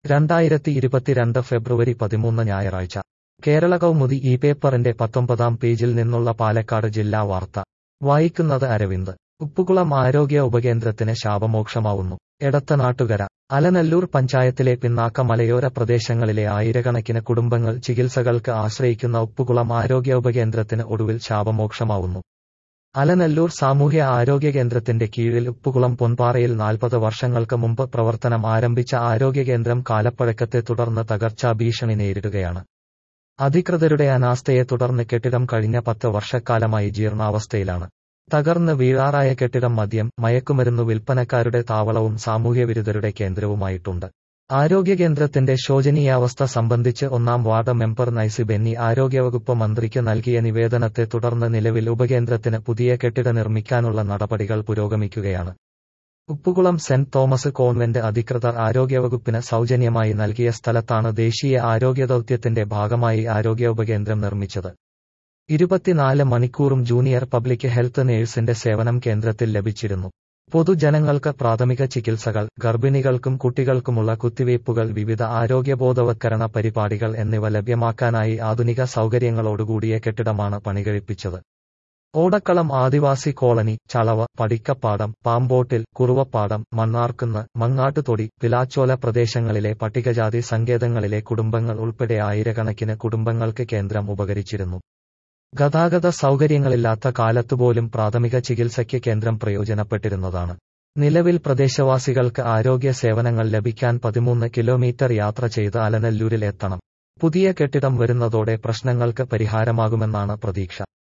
രണ്ടായിരത്തി ഇരുപത്തിരണ്ട് ഫെബ്രുവരി പതിമൂന്ന് ഞായറാഴ്ച കേരള കൗമുദി ഈ പേപ്പറിന്റെ പത്തൊമ്പതാം പേജിൽ നിന്നുള്ള പാലക്കാട് ജില്ലാ വാർത്ത വായിക്കുന്നത് അരവിന്ദ് ഉപ്പുകുളം ആരോഗ്യ ഉപകേന്ദ്രത്തിന് ശാപമോക്ഷമാവുന്നു എടത്തനാട്ടുകര അലനല്ലൂർ പഞ്ചായത്തിലെ പിന്നാക്ക മലയോര പ്രദേശങ്ങളിലെ ആയിരക്കണക്കിന് കുടുംബങ്ങൾ ചികിത്സകൾക്ക് ആശ്രയിക്കുന്ന ഉപ്പുകുളം ആരോഗ്യ ഉപകേന്ദ്രത്തിന് ഒടുവിൽ ശാപമോക്ഷമാവുന്നു അലനല്ലൂർ സാമൂഹ്യ ആരോഗ്യ കേന്ദ്രത്തിന്റെ കീഴിൽ ഉപ്പുകുളം പൊൻപാറയിൽ നാൽപ്പത് വർഷങ്ങൾക്ക് മുമ്പ് പ്രവർത്തനം ആരംഭിച്ച ആരോഗ്യ കേന്ദ്രം കാലപ്പഴക്കത്തെ തുടർന്ന് തകർച്ചാ ഭീഷണി നേരിടുകയാണ് അധികൃതരുടെ അനാസ്ഥയെ തുടർന്ന് കെട്ടിടം കഴിഞ്ഞ പത്ത് വർഷക്കാലമായി ജീർണാവസ്ഥയിലാണ് തകർന്ന് വീഴാറായ കെട്ടിടം മദ്യം മയക്കുമരുന്നു വിൽപ്പനക്കാരുടെ താവളവും സാമൂഹ്യവിരുദ്ധരുടെ കേന്ദ്രവുമായിട്ടുണ്ട് ആരോഗ്യ കേന്ദ്രത്തിന്റെ ശോചനീയാവസ്ഥ സംബന്ധിച്ച് ഒന്നാം വാർഡ് മെമ്പർ നൈസി ബെന്നി ആരോഗ്യവകുപ്പ് മന്ത്രിക്ക് നൽകിയ നിവേദനത്തെ തുടർന്ന് നിലവിൽ ഉപകേന്ദ്രത്തിന് പുതിയ കെട്ടിട നിർമ്മിക്കാനുള്ള നടപടികൾ പുരോഗമിക്കുകയാണ് ഉപ്പുകുളം സെന്റ് തോമസ് കോൺവെന്റ് അധികൃതർ ആരോഗ്യവകുപ്പിന് സൗജന്യമായി നൽകിയ സ്ഥലത്താണ് ദേശീയ ആരോഗ്യ ദൗത്യത്തിന്റെ ഭാഗമായി ആരോഗ്യ ഉപകേന്ദ്രം നിർമ്മിച്ചത് ഇരുപത്തിനാല് മണിക്കൂറും ജൂനിയർ പബ്ലിക് ഹെൽത്ത് നേഴ്സിന്റെ സേവനം കേന്ദ്രത്തിൽ ലഭിച്ചിരുന്നു പൊതുജനങ്ങൾക്ക് പ്രാഥമിക ചികിത്സകൾ ഗർഭിണികൾക്കും കുട്ടികൾക്കുമുള്ള കുത്തിവയ്പ്പുകൾ വിവിധ ആരോഗ്യബോധവത്കരണ പരിപാടികൾ എന്നിവ ലഭ്യമാക്കാനായി ആധുനിക സൗകര്യങ്ങളോടുകൂടിയ കെട്ടിടമാണ് പണികഴിപ്പിച്ചത് ഓടക്കളം ആദിവാസി കോളനി ചളവ പടിക്കപ്പാടം പാമ്പോട്ടിൽ കുറുവപ്പാടം മണ്ണാർക്കുന്ന് മങ്ങാട്ടുതൊടി പിലാച്ചോല പ്രദേശങ്ങളിലെ പട്ടികജാതി സങ്കേതങ്ങളിലെ കുടുംബങ്ങൾ ഉൾപ്പെടെ ആയിരക്കണക്കിന് കുടുംബങ്ങൾക്ക് കേന്ദ്രം ഉപകരിച്ചിരുന്നു ഗതാഗത സൗകര്യങ്ങളില്ലാത്ത കാലത്തുപോലും പ്രാഥമിക ചികിത്സയ്ക്ക് കേന്ദ്രം പ്രയോജനപ്പെട്ടിരുന്നതാണ് നിലവിൽ പ്രദേശവാസികൾക്ക് ആരോഗ്യ സേവനങ്ങൾ ലഭിക്കാൻ പതിമൂന്ന് കിലോമീറ്റർ യാത്ര ചെയ്ത് അലനല്ലൂരിൽ എത്തണം പുതിയ കെട്ടിടം വരുന്നതോടെ പ്രശ്നങ്ങൾക്ക് പരിഹാരമാകുമെന്നാണ് പ്രതീക്ഷ